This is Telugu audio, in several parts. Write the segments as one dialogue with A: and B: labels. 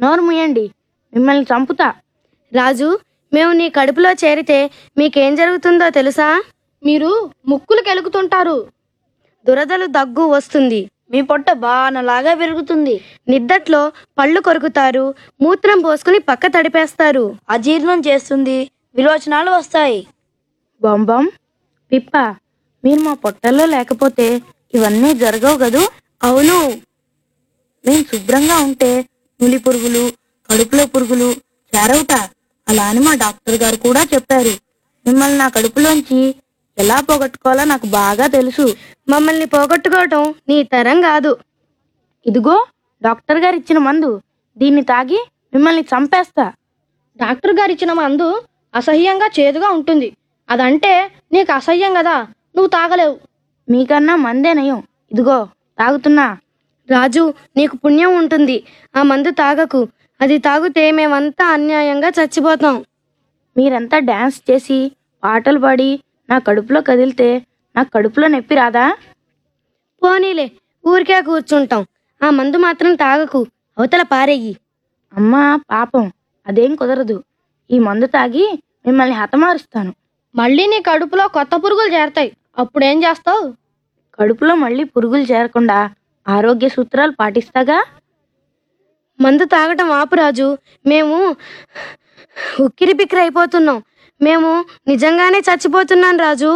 A: నోరు ముయ్యండి మిమ్మల్ని చంపుతా
B: రాజు మేము నీ కడుపులో చేరితే మీకేం జరుగుతుందో తెలుసా
A: మీరు ముక్కులు కెలుకుతుంటారు
B: దురదలు దగ్గు వస్తుంది
A: మీ పొట్ట బాణలాగా పెరుగుతుంది
B: నిద్దట్లో పళ్ళు కొరుకుతారు మూత్రం పోసుకుని పక్క తడిపేస్తారు
A: అజీర్ణం చేస్తుంది విలోచనాలు వస్తాయి
B: బొంబం పిప్ప మీరు మా పొట్టల్లో లేకపోతే ఇవన్నీ జరగవు కదూ అవును మేము శుభ్రంగా ఉంటే నులి పురుగులు కడుపులో పురుగులు చేరవుట అలా అని మా డాక్టర్ గారు కూడా చెప్పారు మిమ్మల్ని నా కడుపులోంచి ఎలా పోగొట్టుకోవాలో నాకు బాగా తెలుసు మమ్మల్ని పోగొట్టుకోవటం నీ తరం కాదు ఇదిగో డాక్టర్ గారు ఇచ్చిన మందు దీన్ని తాగి మిమ్మల్ని చంపేస్తా
A: డాక్టర్ గారు ఇచ్చిన మందు అసహ్యంగా చేదుగా ఉంటుంది అదంటే నీకు అసహ్యం కదా నువ్వు తాగలేవు
B: మీకన్నా మందే నయం ఇదిగో తాగుతున్నా రాజు నీకు పుణ్యం ఉంటుంది ఆ మందు తాగకు అది తాగితే మేమంతా అన్యాయంగా చచ్చిపోతాం మీరంతా డ్యాన్స్ చేసి పాటలు పాడి నా కడుపులో కదిలితే నా కడుపులో నొప్పి రాదా పోనీలే ఊరికే కూర్చుంటాం ఆ మందు మాత్రం తాగకు అవతల పారేయి అమ్మా పాపం అదేం కుదరదు ఈ మందు తాగి మిమ్మల్ని హతమారుస్తాను
A: మళ్ళీ నీ కడుపులో కొత్త పురుగులు చేరతాయి అప్పుడేం చేస్తావు
B: కడుపులో మళ్ళీ పురుగులు చేరకుండా ఆరోగ్య సూత్రాలు పాటిస్తాగా మందు తాగటం ఆపురాజు మేము ఉక్కిరి బిక్కిరి అయిపోతున్నాం మేము నిజంగానే చచ్చిపోతున్నాం రాజు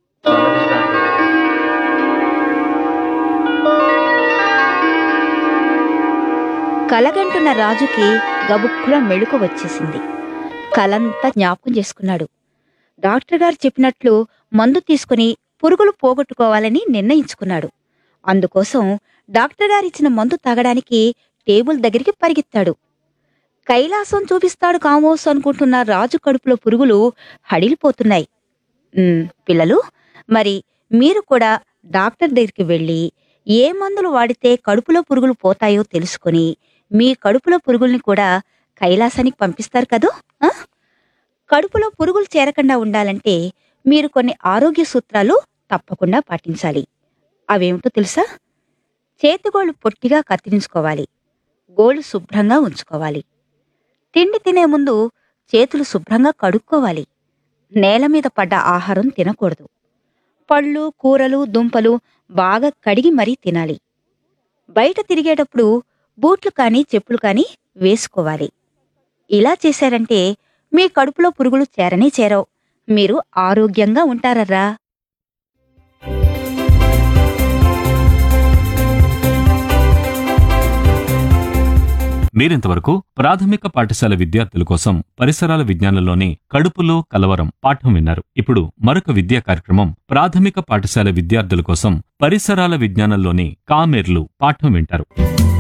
C: కలగంటున్న రాజుకి గబుక్కున మెళుకు వచ్చేసింది కలంతా జ్ఞాపకం చేసుకున్నాడు డాక్టర్ గారు చెప్పినట్లు మందు తీసుకుని పురుగులు పోగొట్టుకోవాలని నిర్ణయించుకున్నాడు అందుకోసం డాక్టర్ గారు ఇచ్చిన మందు తాగడానికి టేబుల్ దగ్గరికి పరిగెత్తాడు కైలాసం చూపిస్తాడు కామోస్ అనుకుంటున్న రాజు కడుపులో పురుగులు హడిలిపోతున్నాయి ఉమ్, పిల్లలు మరి మీరు కూడా డాక్టర్ దగ్గరికి వెళ్ళి ఏ మందులు వాడితే కడుపులో పురుగులు పోతాయో తెలుసుకొని మీ కడుపులో పురుగుల్ని కూడా కైలాసానికి పంపిస్తారు కదూ ఆ? కడుపులో పురుగులు చేరకుండా ఉండాలంటే మీరు కొన్ని ఆరోగ్య సూత్రాలు తప్పకుండా పాటించాలి అవేమిటో తెలుసా చేతిగోళ్ళు పొట్టిగా కత్తిరించుకోవాలి గోళ్ళు శుభ్రంగా ఉంచుకోవాలి తిండి తినే ముందు చేతులు శుభ్రంగా కడుక్కోవాలి నేల మీద పడ్డ ఆహారం తినకూడదు పళ్ళు కూరలు దుంపలు బాగా కడిగి మరీ తినాలి బయట తిరిగేటప్పుడు బూట్లు కానీ చెప్పులు కానీ వేసుకోవాలి ఇలా చేశారంటే మీ కడుపులో పురుగులు చేరనే చేరవు మీరు ఆరోగ్యంగా ఉంటారర్రా
D: మీరింతవరకు ప్రాథమిక పాఠశాల విద్యార్థుల కోసం పరిసరాల విజ్ఞానంలోని కడుపులో కలవరం పాఠం విన్నారు ఇప్పుడు మరొక విద్యా కార్యక్రమం ప్రాథమిక పాఠశాల విద్యార్థుల కోసం పరిసరాల విజ్ఞానంలోని కామెర్లు పాఠం వింటారు